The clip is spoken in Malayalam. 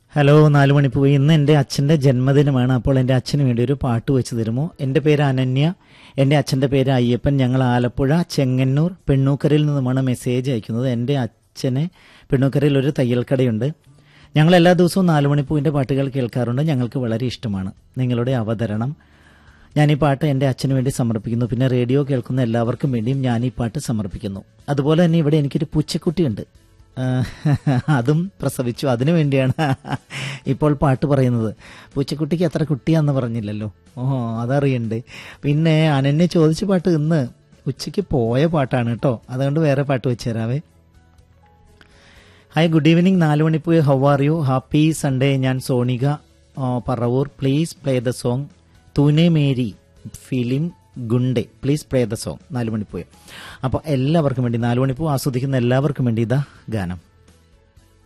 ഹലോ നാലു മണിപ്പൂയി ഇന്ന് എൻ്റെ അച്ഛൻ്റെ ജന്മദിനമാണ് അപ്പോൾ എൻ്റെ അച്ഛന് വേണ്ടി ഒരു പാട്ട് വെച്ച് തരുമോ എൻ്റെ പേര് അനന്യ എൻ്റെ അച്ഛൻ്റെ പേര് അയ്യപ്പൻ ഞങ്ങൾ ആലപ്പുഴ ചെങ്ങന്നൂർ പെണ്ണൂക്കരയിൽ നിന്നുമാണ് മെസ്സേജ് അയക്കുന്നത് എൻ്റെ അച്ഛന് പെണ്ണൂക്കരയിൽ ഒരു തയ്യൽക്കടയുണ്ട് ഞങ്ങൾ എല്ലാ ദിവസവും നാലു മണിപ്പൂവിൻ്റെ പാട്ടുകൾ കേൾക്കാറുണ്ട് ഞങ്ങൾക്ക് വളരെ ഇഷ്ടമാണ് നിങ്ങളുടെ അവതരണം ഞാൻ ഈ പാട്ട് എൻ്റെ അച്ഛന് വേണ്ടി സമർപ്പിക്കുന്നു പിന്നെ റേഡിയോ കേൾക്കുന്ന എല്ലാവർക്കും വേണ്ടിയും ഞാൻ ഈ പാട്ട് സമർപ്പിക്കുന്നു അതുപോലെ തന്നെ ഇവിടെ എനിക്കൊരു പൂച്ചക്കുട്ടിയുണ്ട് ആ, അതും പ്രസവിച്ചു അതിനു വേണ്ടിയാണ് ഇപ്പോൾ പാട്ട് പറയുന്നത് പൂച്ചക്കുട്ടിക്ക് എത്ര കുട്ടിയാന്ന് പറഞ്ഞില്ലല്ലോ ഓ അതറിയണ്ട് പിന്നെ അനന്യ ചോദിച്ച പാട്ട് ഇന്ന് ഉച്ചയ്ക്ക് പോയ പാട്ടാണ് കേട്ടോ അതുകൊണ്ട് വേറെ പാട്ട് വെച്ച് തരാവേ ഹായ് ഗുഡ് ഈവനിങ് നാല് മണിപ്പോയി how are you happy Sunday ഞാൻ സോണിക ആ, Paravur please play the song Tune Meri film Gunday please play the song നാല് മണിപ്പോയി അപ്പോൾ എല്ലാവർക്കും വേണ്ടി നാല് മണിപ്പൂ ആസ്വദിക്കുന്ന എല്ലാവർക്കും വേണ്ടി ഇതാ ഗാനം